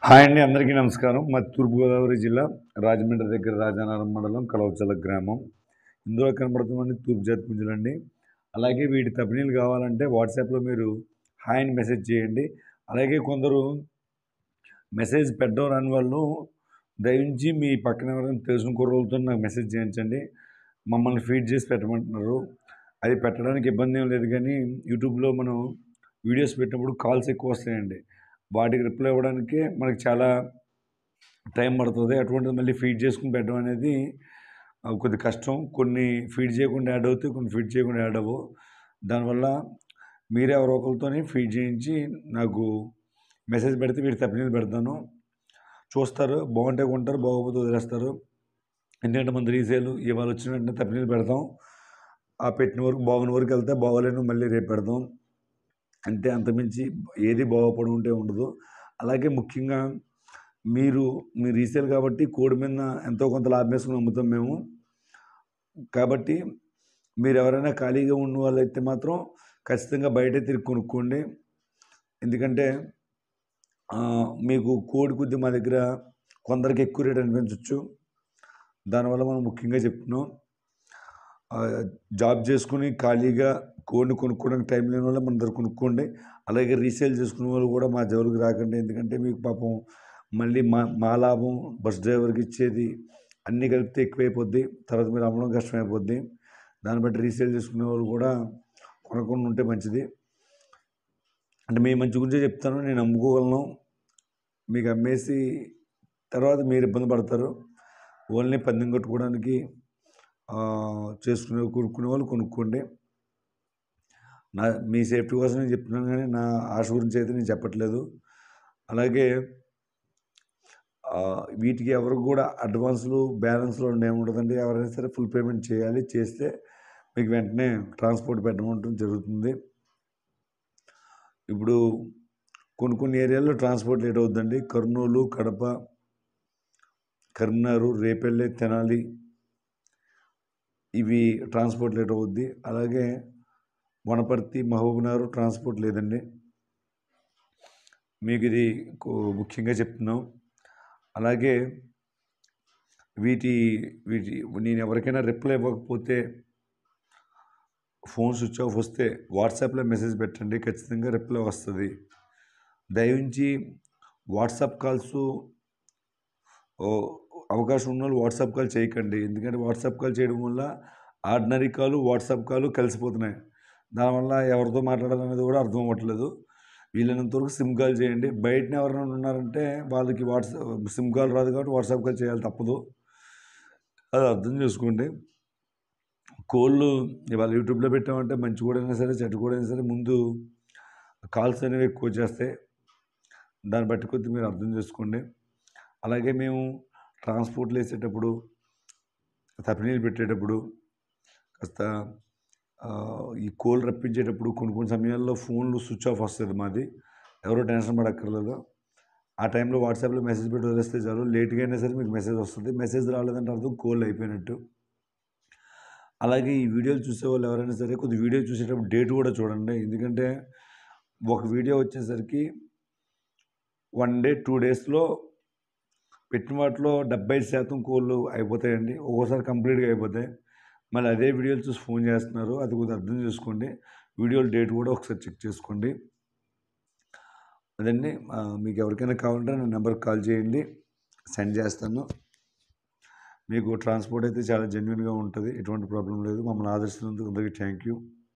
hi అండి అందరికీ నమస్కారం మా తూర్పుగోదావరి జిల్లా రాజమండ్రి దగ్గర రాజానగరం మండలం కలవచల గ్రామం ఇందులో కనబడుతున్న తూర్పు జాతి పుంజులండి అలాగే వీటి తపినీలు కావాలంటే వాట్సాప్లో మీరు హాయ్ అని మెసేజ్ చేయండి అలాగే కొందరు మెసేజ్ పెట్టడం రాని వాళ్ళు దయించి మీ పక్కన ఎవరైనా తెలిసిన కుర్రోళ్ళతో నాకు మెసేజ్ చేయించండి మమ్మల్ని ఫీడ్ చేసి పెట్టమంటున్నారు అది పెట్టడానికి ఇబ్బంది ఏం లేదు కానీ యూట్యూబ్లో మనం వీడియోస్ పెట్టినప్పుడు కాల్స్ ఎక్కువ వస్తాయండి వాటికి రిప్లై ఇవ్వడానికి మనకి చాలా టైం పడుతుంది అటువంటిది మళ్ళీ ఫీడ్ చేసుకుని పెట్టడం అనేది ఆ, కొద్ది కష్టం కొన్ని ఫీడ్ చేయకుండా యాడ్ అవుతాయి కొన్ని ఫీడ్ చేయకుండా యాడ్ అవ్వవు దానివల్ల మీరే ఎవరో ఒకరితోని ఫీడ్ చేయించి నాకు మెసేజ్ పెడితే వీటి తప్పినీళ్ళు పెడతాను చూస్తారు బాగుంటే కొంటారు బాగోపోతే వదిలేస్తారు ఎందుకంటే మన రీసేల్ ఇవాళ వచ్చిన వెంటనే తప్పినీళ్ళు పెడతాం ఆ పెట్టిన వరకు బాగున్న వరకు వెళ్తే బాగోలేను మళ్ళీ రేపు పెడతాం అంతే అంతమించి ఏది బాగుపడి ఉంటే ఉండదు అలాగే ముఖ్యంగా మీరు మీ రీసేల్ కాబట్టి కోడి మీద ఎంతో కొంత లాభం వేసుకుని అమ్ముతాం మేము కాబట్టి మీరు ఎవరైనా ఖాళీగా ఉన్న వాళ్ళైతే మాత్రం ఖచ్చితంగా బయటే తిరిగి కొనుక్కోండి ఎందుకంటే ఆ, మీకు కోడి కొద్ది మా దగ్గర కొందరికి ఎక్కువ రేట్ అనిపించవచ్చు దానివల్ల మనం ముఖ్యంగా చెప్తున్నాం ఆ, జాబ్ చేసుకుని ఖాళీగా కోడిని కొనుక్కోవడానికి టైం లేని వాళ్ళు మన దగ్గర కొనుక్కోండి అలాగే రీసేల్ చేసుకునే వాళ్ళు కూడా మా జోలికి రాకండి ఎందుకంటే మీకు పాపం మళ్ళీ మా మా లాభం బస్ డ్రైవర్కి ఇచ్చేది అన్నీ కలిపితే ఎక్కువైపోద్ది తర్వాత మీరు అమ్మడం కష్టమైపోద్ది దాన్ని బట్టి రీసేల్ చేసుకునే వాళ్ళు కూడా కొనకుండా ఉంటే మంచిది అంటే మీ మంచి గురించే చెప్తాను నేను అమ్ముకోగలను మీకు అమ్మేసి తర్వాత మీరు ఇబ్బంది పడతారు ఓన్లీ పందెం కట్టుకోవడానికి ఆ, చేసుకునే కొనుక్కునే వాళ్ళు కొనుక్కోండి నా మీ సేఫ్టీ కోసం నేను చెప్తున్నాను కానీ నా ఆశ గురించి అయితే నేను చెప్పట్లేదు అలాగే ఆ, వీటికి ఎవరికి కూడా అడ్వాన్స్లు బ్యాలెన్స్లు ఏముండదండి ఎవరైనా సరే ఫుల్ పేమెంట్ చేయాలి చేస్తే మీకు వెంటనే ట్రాన్స్పోర్ట్ పెట్టడం జరుగుతుంది ఇప్పుడు కొన్ని కొన్ని ఏరియాల్లో ట్రాన్స్పోర్ట్ లేట్ అవుతుందండి కర్నూలు కడప కరీంనగర్ రేపల్లె తెనాలి ఇవి ట్రాన్స్పోర్ట్ లేట్ అవుద్ది అలాగే వనపర్తి మహబూబ్నగర్ ట్రాన్స్పోర్ట్ లేదండి మీకు ఇది కు- ముఖ్యంగా చెప్తున్నాం అలాగే వీటి వీటి నేను ఎవరికైనా రిప్లై ఇవ్వకపోతే ఫోన్ స్విచ్ ఆఫ్ వస్తే వాట్సాప్లో మెసేజ్ పెట్టండి ఖచ్చితంగా రిప్లై వస్తుంది దయవుంచి వాట్సాప్ కాల్స్ అవకాశం ఉన్న వాళ్ళు వాట్సాప్ కాల్ చేయకండి ఎందుకంటే వాట్సాప్ కాల్ చేయడం వల్ల ఆర్డినరీ కాల్ వాట్సాప్ కాల్ కలిసిపోతున్నాయి దానివల్ల ఎవరితో మాట్లాడాలనేది కూడా అర్థం అవ్వట్లేదు వీలైనంత వరకు సిమ్ కాల్ చేయండి బయటనే ఎవరైనా ఉన్నారంటే వాళ్ళకి వాట్సాప్ సిమ్ కాల్ రాదు కాబట్టి వాట్సాప్ కాల్ చేయాలి తప్పదు అది అర్థం చేసుకోండి కోళ్ళు ఇవాళ యూట్యూబ్లో పెట్టామంటే మంచి కూడా అయినా సరే చెడ్డ కూడా అయినా సరే ముందు కాల్స్ అనేవి ఎక్కువ చేస్తాయి దాన్ని బట్టి కొద్ది మీరు అర్థం చేసుకోండి అలాగే మేము ట్రాన్స్పోర్ట్లు వేసేటప్పుడు తపినీళ్ళు పెట్టేటప్పుడు కాస్త ఆ, ఈ కోళ్ళు రప్పించేటప్పుడు కొన్ని కొన్ని సమయాల్లో ఫోన్లు స్విచ్ ఆఫ్ వస్తుంది మాది ఎవరో టెన్షన్ పడక్కర్లేదు ఆ టైంలో వాట్సాప్లో మెసేజ్ పెట్టి వదిలేస్తే చాలు లేట్గా అయినా సరే మీకు మెసేజ్ వస్తుంది మెసేజ్ రాలేదంటే అర్థం కోళ్ళు అయిపోయినట్టు అలాగే ఈ వీడియోలు చూసే వాళ్ళు ఎవరైనా సరే కొద్ది వీడియో చూసేటప్పుడు డేట్ కూడా చూడండి ఎందుకంటే ఒక వీడియో వచ్చేసరికి వన్ డే టూ డేస్లో పెట్టిన వాటిలో డెబ్బై శాతం కోళ్ళు అయిపోతాయండి ఒక్కోసారి కంప్లీట్గా అయిపోతాయి మళ్ళీ అదే వీడియోలు చూసి ఫోన్ చేస్తున్నారు అది కొద్దిగా అర్థం చేసుకోండి వీడియోల డేట్ కూడా ఒకసారి చెక్ చేసుకోండి అదండి ఆ, మీకు ఎవరికైనా కావాలంటే నా నెంబర్కి కాల్ చేయండి సెండ్ చేస్తాను మీకు ట్రాన్స్పోర్ట్ అయితే చాలా జెన్యున్గా ఉంటుంది ఎటువంటి ప్రాబ్లం లేదు మమ్మల్ని ఆదర్శించినందుకు అందరికీ థ్యాంక్ యూ